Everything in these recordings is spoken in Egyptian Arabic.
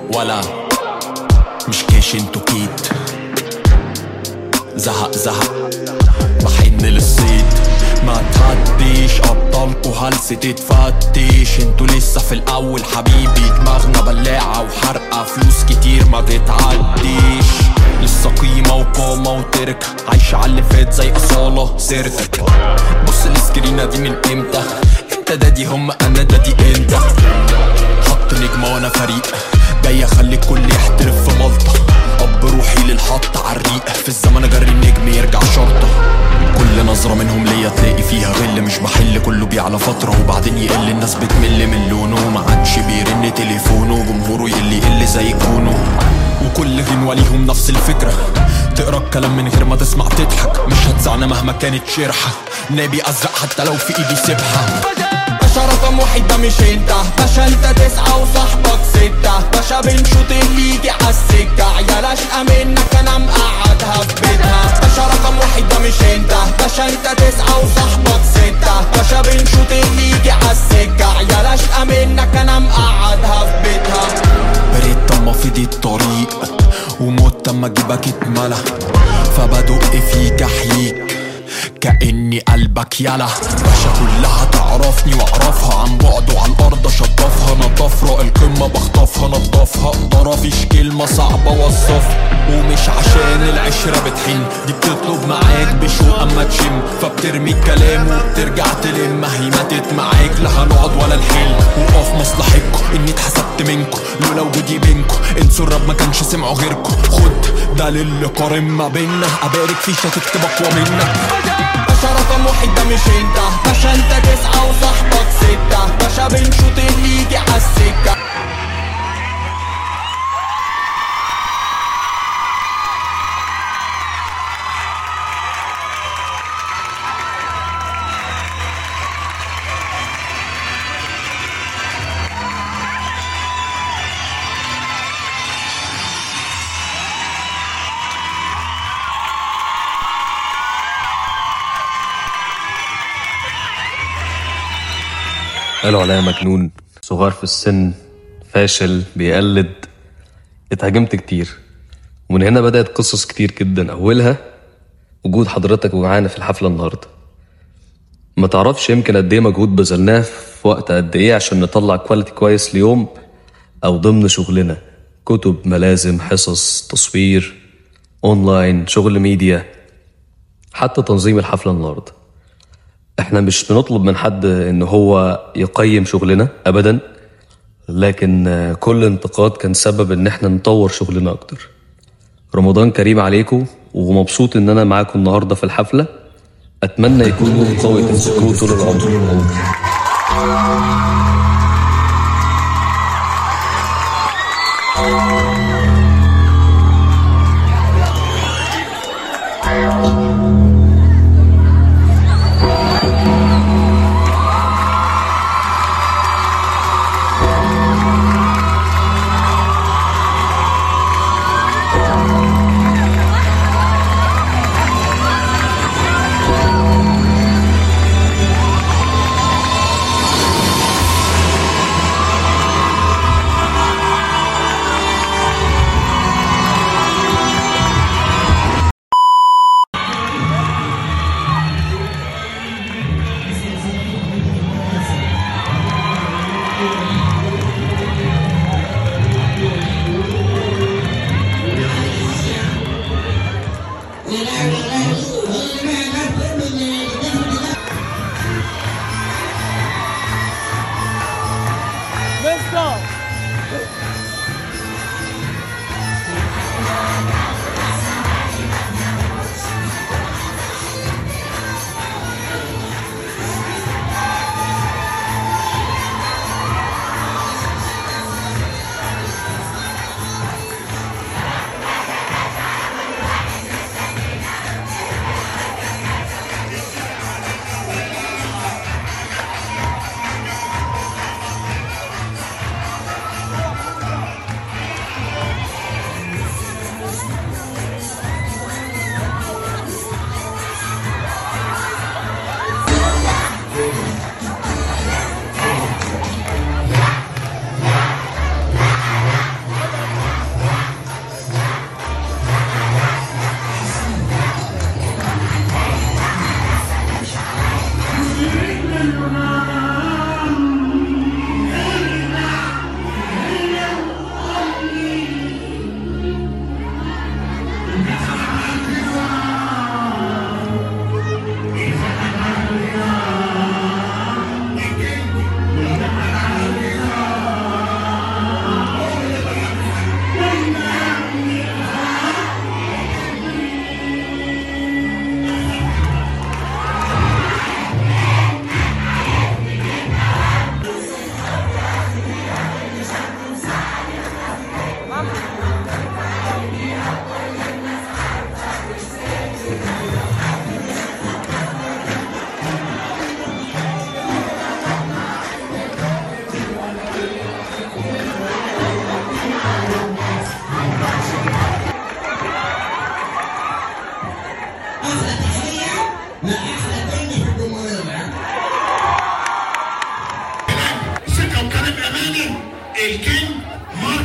ولا مش كاش انتو كيت زهق زهق بحن للصيد ما تعديش ابطالكو هلسة تتفتش انتو لسه في الاول حبيبي دماغنا بلاعة وحرقة فلوس كتير ما تتعديش لسه قيمة وقامة وتركة عايشة على اللي فات زي أصالة سيرتك بص السكرينة دي من امتى انت دادي هم انا دادي انت حط نجمة وانا فريق جاي اخلي الكل يحترف في مالطة اب روحي للحط عالريق في الزمن اجري النجم يرجع شرطة كل نظرة منهم ليا تلاقي فيها غل مش بحل كله بيعلى فترة وبعدين يقل الناس بتمل من لونه ما عادش بيرن تليفونه جمهوره يقل يقل زي كونه وكل غنوة ليهم نفس الفكرة تقرا الكلام من غير ما تسمع تضحك مش هتزعنا مهما كانت شرحة نبي ازرق حتى لو في ايدي سبحة باشا رقم واحد ده مش انت باشا انت تسعة وصاحبك ستة باشا بنشوط اللي يجي عالسكة عيال اشقى منك انا مقعدها في بيتها باشا رقم واحد ده مش انت باشا انت تسعة وصاحبك ستة باشا بنشوط اللي يجي عالسكة عيال اشقى منك انا مقعدها في بيتها بريت اما فضي الطريق وموت اما جيبك اتملى فبدق فيك احييك كأني قلبك يلا باشا كلها تعرفني واعرفها عن بعد وعلى الارض اشطفها انا طفرة القمة بخطفها نضفها اقدر مفيش كلمة صعبة اوصفها ومش عشان العشرة بتحن دي بتطلب معاك بشوق اما تشم فبترمي الكلام وبترجع تلم هي ماتت معاك لا هنقعد ولا نحل وقف مصلحتكم اني اتحسبت منكم لولا وجودي بينكم انسوا الرب ما كانش سمعوا غيركم خد ده للي قارن ما بينا ابارك فيش هتكتب اقوى منك باشا رقم واحد ده مش انت باشا انت تسعة وصاحبك ستة باشا بنشوط اللي يجي عالسكة قالوا عليا مجنون صغير في السن فاشل بيقلد اتهاجمت كتير ومن هنا بدأت قصص كتير جدا أولها وجود حضرتك معانا في الحفلة النهاردة ما تعرفش يمكن قد ايه مجهود بذلناه في وقت قد ايه عشان نطلع كواليتي كويس ليوم أو ضمن شغلنا كتب ملازم حصص تصوير أونلاين شغل ميديا حتى تنظيم الحفلة النهارده احنا مش بنطلب من حد ان هو يقيم شغلنا ابدا لكن آه، كل انتقاد كان سبب ان احنا نطور شغلنا اكتر رمضان كريم عليكم ومبسوط ان انا معاكم النهارده في الحفله اتمنى يكون قوي تمسكوه طول العمر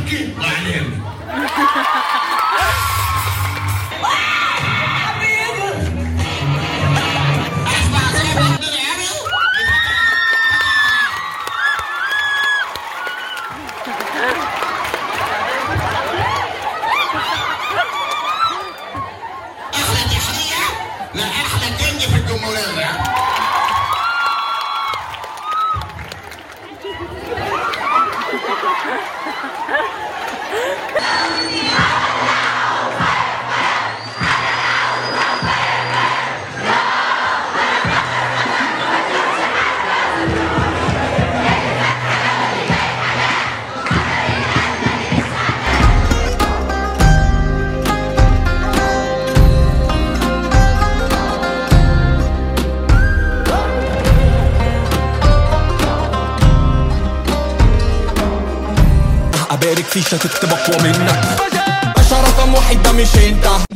حكي واعلامي احلى تحيه لاحلى كنج في الجمهوريه ابارك فيش هتكتب اقوى منك باشا رقم واحد ده مش انت